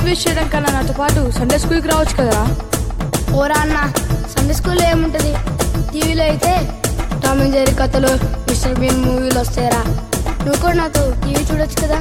waste చేయడం కన్నా నాతో పాటు సండే స్కూల్కి రావచ్చు కదరా ఓరా అన్న సండే స్కూల్లో ఏముంటది టీవీలో అయితే టామ్ అండ్ జెర్రీ కథలు మిస్టర్ బీన్ మూవీలు వస్తాయరా నువ్వు కూడా నాతో టీవీ చూడొచ్చు కదా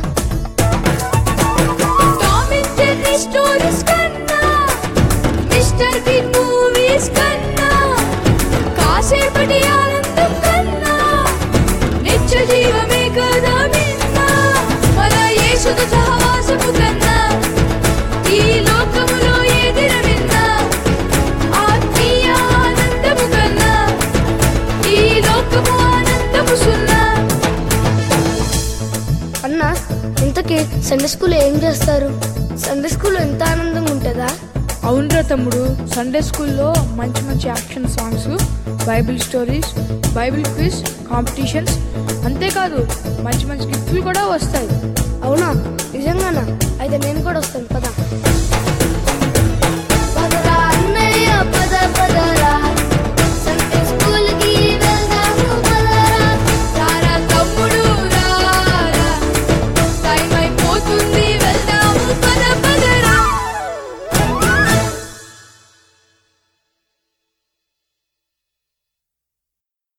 టామ్ అండ్ జెర్రీ స్టోరీస్ కన్నా మిస్టర్ బీన్ మూవీస్ కన్నా కాసేపటి ఆనందం కన్నా నిత్య జీవమే కదా మిన్నా మన యేసుతో సహవాసము కన్నా ఈ లోకములో ఏదిర విన్నా ఆత్మీయ ఆనందము కన్నా ఈ లోకము ఆనందము సున్నా అన్న ఇంతకీ సండే స్కూల్లో ఏం చేస్తారు సండే స్కూల్లో ఎంత ఆనందంగా ఉంటుందా అవునరా తమ్ముడు సండే స్కూల్లో మంచి మంచి action songs Bible stories Bible quiz competitions అంతేకాదు మంచి మంచి గిఫ్ట్లు కూడా వస్తాయి